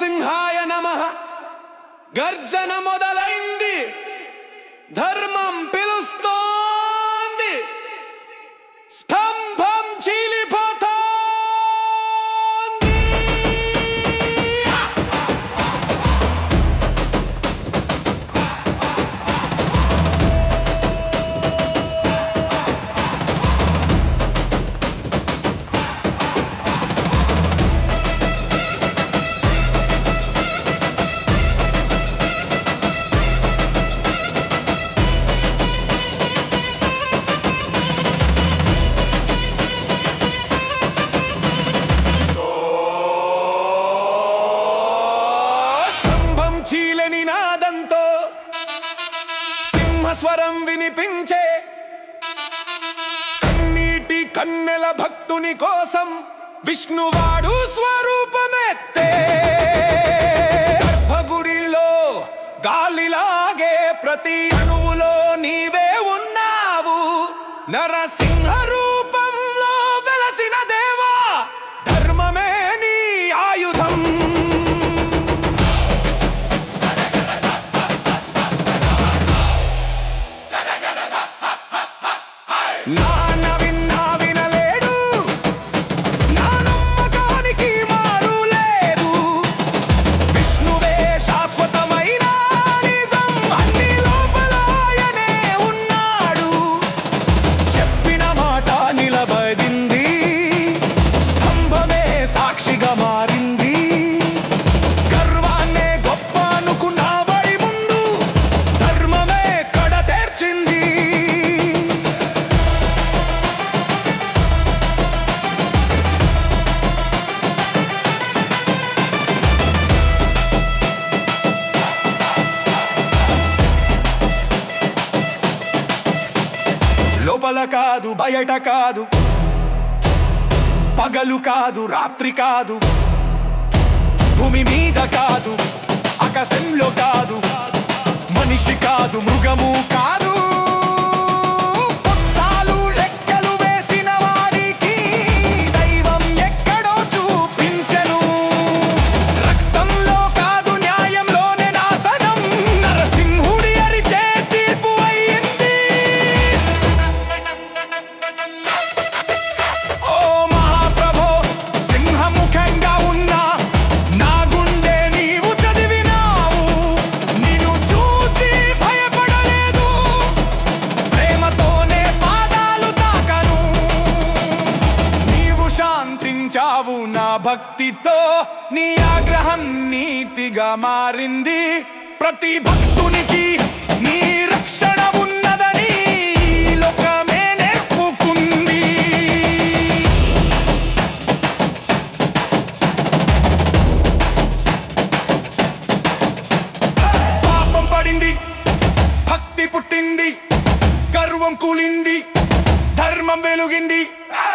నరసింహాయ నమ గర్జన మొదలైంది ధర్మం పిలుస్తోంది స్తంభం చీలిపోతోంది స్తంభం చీలని నాదంతో సింహస్వరం వినిపించే కన్నీటి కన్నెల భక్తుని కోసం విష్ణువాడు స్వరూపమెత్తే గర్భగుడిలో గాలిలాగే ప్రతి అణువులో నీవే ఉన్నావు నరసింహ రూపంలో వెలసిన దేవా ధర్మమే నీ ఆయుధం నాన్న విన్నా వినలేడు నా నమ్మకానికి మారు లేదు విష్ణువే శాశ్వతమైన నిజం అన్ని లోపల ఆయనే ఉన్నాడు చెప్పిన మాట నిలబడింది స్తంభమే సాక్షిగా మారింది గర్వాన్నే గొప్ప అనుకున్నావై ముందు ధర్మమే కడ తెర్చింది లోపల కాదు బయట కాదు పగలు కాదు రాత్రి కాదు భూమి మీద కాదు ఆకాశంలో కాదు మనిషి కాదు మృగము కాదు పొట్టాలు లెక్కలు వేసిన వాడికి దైవం ఎక్కడో చూపించెను రక్తంలో కాదు న్యాయంలోనే నాశనం నరసింహుడి అరిచే తీర్పు అయ్యింది ఓ మహాప్రభో సింహముఖంగా ఉన్నా నా గుండె నీవు చదివినావు నిన్ను చూసి భయపడలేదు ప్రేమతోనే పాదాలు తాకను నీవు శాంతించావు నా భక్తితో నీ ఆగ్రహం నీతిగా మారింది ప్రతి భక్తునికి నీ రక్షణ ఉన్నదని ఈ లోకమే నేర్పుకుంది పాపం పడింది భక్తి పుట్టింది గర్వం కూలింది ధర్మం వెలుగింది ఆ!